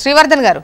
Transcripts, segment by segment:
Srivardhan garu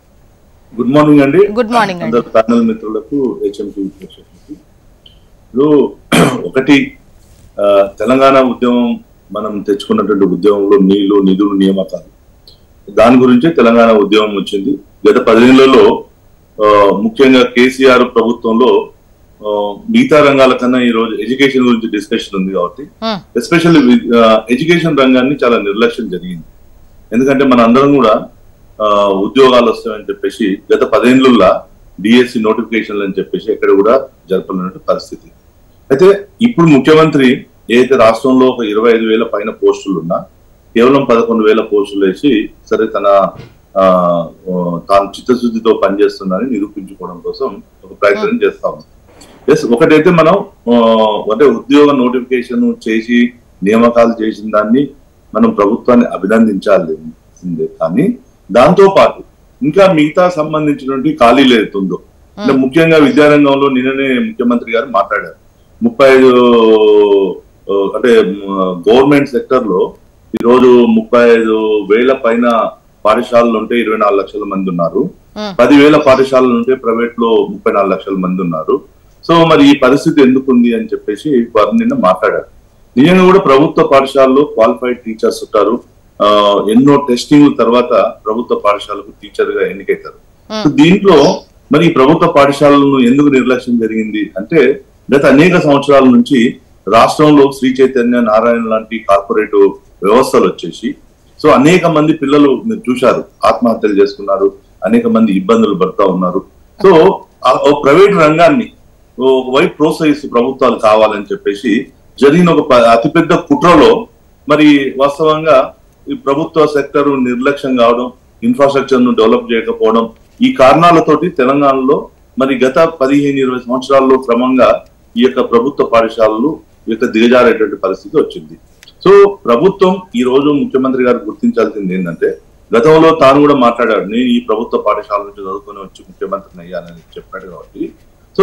good morning అండి good morning అండి అందరు ప్యానల్ మిత్రులకు హెచ్ఎంటీ ప్రేక్షకులకు ఇప్పుడు ఒకటి ఆ, తెలంగాణ ఉద్యమం మనం తెచ్చుకున్నటువంటి ఉద్యమంలో నీళ్లు నిధులు నియామకాలు దాని గురించే తెలంగాణ ఉద్యమం వచ్చింది గత పదేళ్లలో ఆ, ముఖ్యంగా కేసీఆర్ ప్రభుత్వంలో ఆ, మిగతా రంగాల కన్నా ఈ రోజు ఎడ్యుకేషన్ గురించి డిస్కషన్ ఉంది కాబట్టి ఉమ్, ఎస్పెషల్లీ ఎడ్యుకేషన్ రంగాన్ని చాలా నిర్లక్ష్యం జరిగింది ఎందుకంటే మన అందరం కూడా ఆ, ఉద్యోగాలు వస్తాయని చెప్పేసి గత పదేళ్లలో డిఎస్సి నోటిఫికేషన్లు అని చెప్పేసి ఎక్కడ కూడా జరపలేనట్టు పరిస్థితి అయితే ఇప్పుడు ముఖ్యమంత్రి ఏదైతే రాష్ట్రంలో ఒక ఇరవై ఐదు వేల పైన పోస్టులు ఉన్నా కేవలం పదకొండు వేల పోస్టులు వేసి సరే తన ఆ, ఆ, తాను చిత్తశుద్ధితో పనిచేస్తుందని నిరూపించుకోవడం కోసం ఒక ప్రయత్నం చేస్తా ఉంది ఎస్ ఒకటైతే మనం ఆ, అంటే ఉద్యోగ నోటిఫికేషన్ చేసి నియామకాలు చేసిన దాన్ని మనం ప్రభుత్వాన్ని అభినందించాల్సిందే కానీ దాంతో పాటు ఇంకా మిగతా సంబంధించినటువంటి ఖాళీలు ఏదైతుందో అంటే ముఖ్యంగా విద్యారంగంలో నిన్ననే ముఖ్యమంత్రి గారు మాట్లాడారు ముప్పై ఐదు ఆ, అంటే గవర్నమెంట్ సెక్టర్ లో ఈ రోజు ముప్పై ఐదు వేల పైన పాఠశాలలు ఉంటే ఇరవై నాలుగు లక్షల మంది ఉన్నారు ఉమ్, పదివేల పాఠశాలలు ఉంటే ప్రైవేట్ లో ముప్పై నాలుగు లక్షల మంది ఉన్నారు సో మరి ఈ పరిస్థితి ఎందుకు ఉంది అని చెప్పేసి వారు నిన్న మాట్లాడారు నిజంగా కూడా ప్రభుత్వ పాఠశాలలో క్వాలిఫైడ్ టీచర్స్ ఉంటారు ఆ, ఎన్నో టెస్టింగ్ తర్వాత ప్రభుత్వ పాఠశాలకు టీచర్ గా ఎన్నికైతారు ఉమ్, సో దీంట్లో మరి ఈ ప్రభుత్వ పాఠశాలలను ఎందుకు నిర్లక్ష్యం జరిగింది అంటే గత అనేక సంవత్సరాల నుంచి రాష్ట్రంలో శ్రీ చైతన్య నారాయణ లాంటి కార్పొరేట్ వ్యవస్థలు వచ్చేసి సో అనేక మంది పిల్లలు మీరు చూశారు ఆత్మహత్యలు చేసుకున్నారు అనేక మంది ఇబ్బందులు పడుతూ ఉన్నారు సో ఆ ఓ ప్రైవేట్ రంగాన్ని ఒకవైపు ప్రోత్సహిస్తూ ప్రభుత్వాలు కావాలని చెప్పేసి జరిగిన ఒక ప- అతిపెద్ద కుట్రలో మరి వాస్తవంగా ఈ ప్రభుత్వ సెక్టర్ నిర్లక్ష్యం కావడం ఇన్ఫ్రాస్ట్రక్చర్ ను డెవలప్ చేయకపోవడం ఈ కారణాలతోటి తెలంగాణలో మరి గత పదిహేను ఇరవై సంవత్సరాల్లో క్రమంగా ఈ యొక్క ప్రభుత్వ పాఠశాలలు ఈ యొక్క దిగజారేటువంటి పరిస్థితి వచ్చింది సో ప్రభుత్వం ఈ రోజు ముఖ్యమంత్రి గారు గుర్తించాల్సింది ఏంటంటే గతంలో తాను కూడా మాట్లాడాడు నేను ఈ ప్రభుత్వ పాఠశాల నుంచి చదువుకొని వచ్చి ముఖ్యమంత్రిని అయ్యానని చెప్పాడు కాబట్టి సో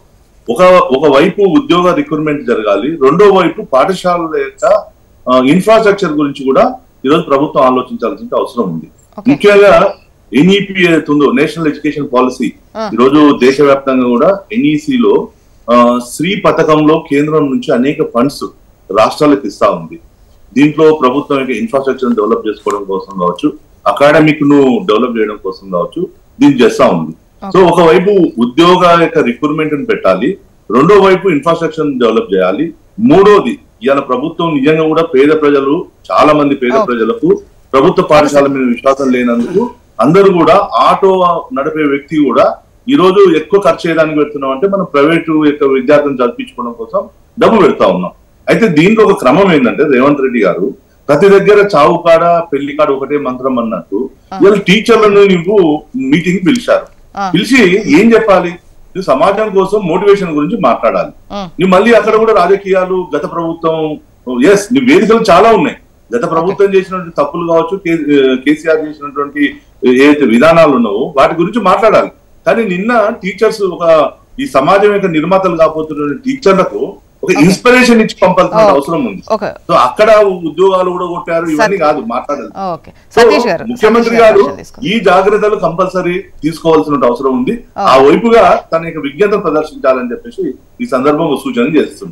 ఒక ఒక వైపు ఉద్యోగ రిక్రూట్మెంట్ జరగాలి రెండో వైపు పాఠశాలల యొక్క ఇన్ఫ్రాస్ట్రక్చర్ గురించి కూడా ఈరోజు ప్రభుత్వం ఆలోచించాల్సిన అవసరం ఉంది Okay. ముఖ్యంగా ఎన్ఈపి ఏదైతే ఉందో నేషనల్ ఎడ్యుకేషన్ పాలసీ Ah. ఈరోజు దేశవ్యాప్తంగా కూడా NEC లో ఆ, శ్రీ పథకంలో కేంద్రం నుంచి అనేక ఫండ్స్ రాష్ట్రాలకు ఇస్తా ఉంది దీంట్లో ప్రభుత్వం యొక్క ఇన్ఫ్రాస్ట్రక్చర్ డెవలప్ చేసుకోవడం కోసం కావచ్చు అకాడమిక్ ను డెవలప్ చేయడం కోసం కావచ్చు దీన్ని చేస్తా ఉంది సో ఒకవైపు ఉద్యోగ యొక్క రిక్రూట్మెంట్ ని పెట్టాలి రెండో వైపు ఇన్ఫ్రాస్ట్రక్చర్ డెవలప్ చేయాలి మూడోది ఇవాళ ప్రభుత్వం నిజంగా కూడా పేద ప్రజలు చాలా మంది పేద Okay. ప్రజలకు ప్రభుత్వ పాఠశాల మీద విశ్వాసం లేనందుకు అందరూ కూడా ఆటో నడిపే వ్యక్తి కూడా ఈ రోజు ఎక్కువ ఖర్చు చేయడానికి పెడుతున్నాం అంటే మనం ప్రైవేటు యొక్క విద్యార్థులను చదివించుకోవడం కోసం డబ్బు పెడతా ఉన్నాం అయితే దీంట్లో ఒక క్రమం ఏంటంటే రేవంత్ రెడ్డి గారు ప్రతి దగ్గర చావు కాడ పెళ్లి కాడ ఒకటే మంత్రం అన్నట్టు ఇవాళ టీచర్లను నువ్వు మీటింగ్ పిలిచారు ఆ. పిలిచి ఏం చెప్పాలి నువ్వు సమాజం కోసం మోటివేషన్ గురించి మాట్లాడాలి ఉమ్, నువ్వు మళ్ళీ అక్కడ కూడా రాజకీయాలు గత ప్రభుత్వం ఎస్ నీ వేదికలు చాలా ఉన్నాయి గత ప్రభుత్వం చేసినటువంటి తప్పులు కావచ్చు కే- కేసీఆర్ చేసినటువంటి ఏదైతే విధానాలు ఉన్నావో వాటి గురించి మాట్లాడాలి కానీ నిన్న టీచర్స్ ఒక ఈ సమాజం యొక్క నిర్మాతలు కాబోతున్న టీచర్లకు ఒక ఇన్స్పిరేషన్ ఇచ్చి పంపాల్సిన Oh. అవసరం ఉంది ఓకే సో అక్కడ ఉద్యోగాలు కూడా కొట్టారు ఇవన్నీ కాదు మాట్లాడాలి ఓకే సో సతీష్ గారు ముఖ్యమంత్రి సతీష్ గారు విషయం తీసుకుందాం. ఈ జాగ్రత్తలు కంపల్సరీ తీసుకోవాల్సిన అవసరం ఉంది Oh. ఆ వైపుగా తన యొక్క విజ్ఞత ప్రదర్శించాలని చెప్పేసి ఈ సందర్భంగా సూచన చేస్తుంది